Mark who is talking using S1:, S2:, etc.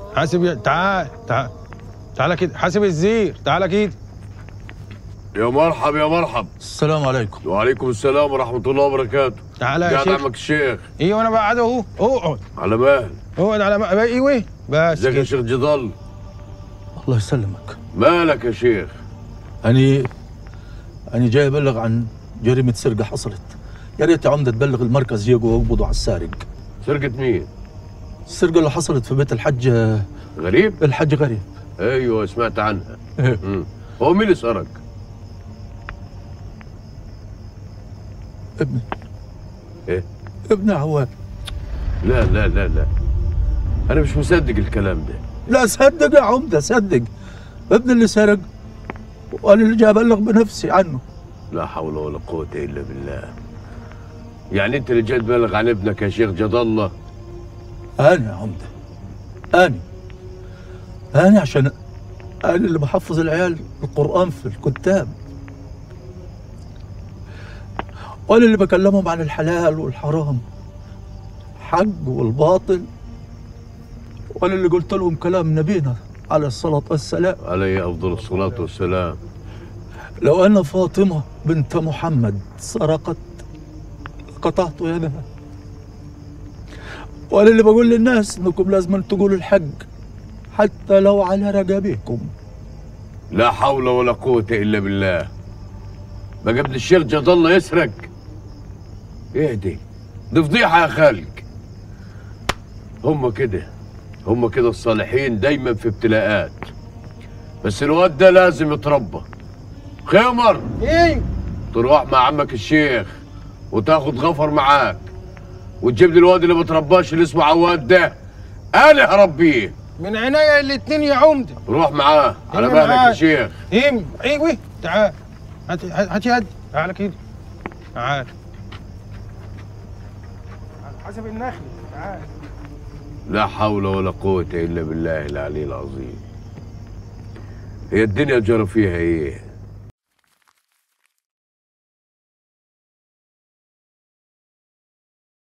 S1: حاسب يا تعال تعال تعال كده حاسب الزير تعال كده
S2: يا مرحب يا مرحب
S3: السلام عليكم
S2: وعليكم السلام ورحمة الله وبركاته
S1: تعال يا
S2: قاعد
S1: شيخ
S2: عمك الشيخ
S1: ايوه انا بقعد اهو اقعد
S2: على مهل
S1: اقعد على ما ايوه بس
S2: ازيك يا
S1: كده
S2: شيخ جدال
S3: الله يسلمك
S2: مالك يا شيخ
S3: أني أني جاي أبلغ عن جريمة سرقة حصلت يا ريت يا عمدة تبلغ المركز يجوا ويقبضوا على السارق
S2: سرقة مين
S3: السرقة اللي حصلت في بيت الحج
S2: غريب
S3: الحج غريب
S2: ايوه سمعت عنها
S3: إيه.
S2: مم. هو مين اللي سرق
S3: ابني
S2: ايه
S3: ابني عواد
S2: لا لا لا لا انا مش مصدق الكلام ده
S3: لا صدق يا عمدة صدق ابني اللي سرق وأنا اللي جاي أبلغ بنفسي عنه
S2: لا حول ولا قوة الا بالله يعني انت اللي جاي تبلغ عن ابنك يا شيخ جد الله
S3: أنا يا عمدة أنا أنا عشان أنا اللي بحفظ العيال القرآن في الكتاب وأنا اللي بكلمهم عن الحلال والحرام حق والباطل وأنا اللي قلت لهم كلام نبينا عليه الصلاة والسلام
S2: عليه افضل الصلاة والسلام
S3: لو أن فاطمة بنت محمد سرقت قطعت يدها وأنا اللي بقول للناس إنكم لازم تقولوا الحق حتى لو على رقبيكم
S2: لا حول ولا قوة إلا بالله بقى ابن الشيخ جد الله يسرق ايه دي دي فضيحة يا خالق هم كده هم كده الصالحين دايما في ابتلاءات بس الواد ده لازم يتربى خمر
S1: ايه
S2: تروح مع عمك الشيخ وتاخد غفر معاك وتجيب لي الواد اللي ما ترباش اللي اسمه عواد ده انا هربيه
S1: من عينيا الاتنين يا عمده
S2: روح معاه على
S1: أنا
S2: مهلك يا
S1: معاك.
S2: شيخ
S1: ايه ايوه تعال هات هات يد تعال كده تعال حسب النخل تعال
S2: لا حول ولا قوة إلا بالله العلي العظيم هي الدنيا جرى فيها إيه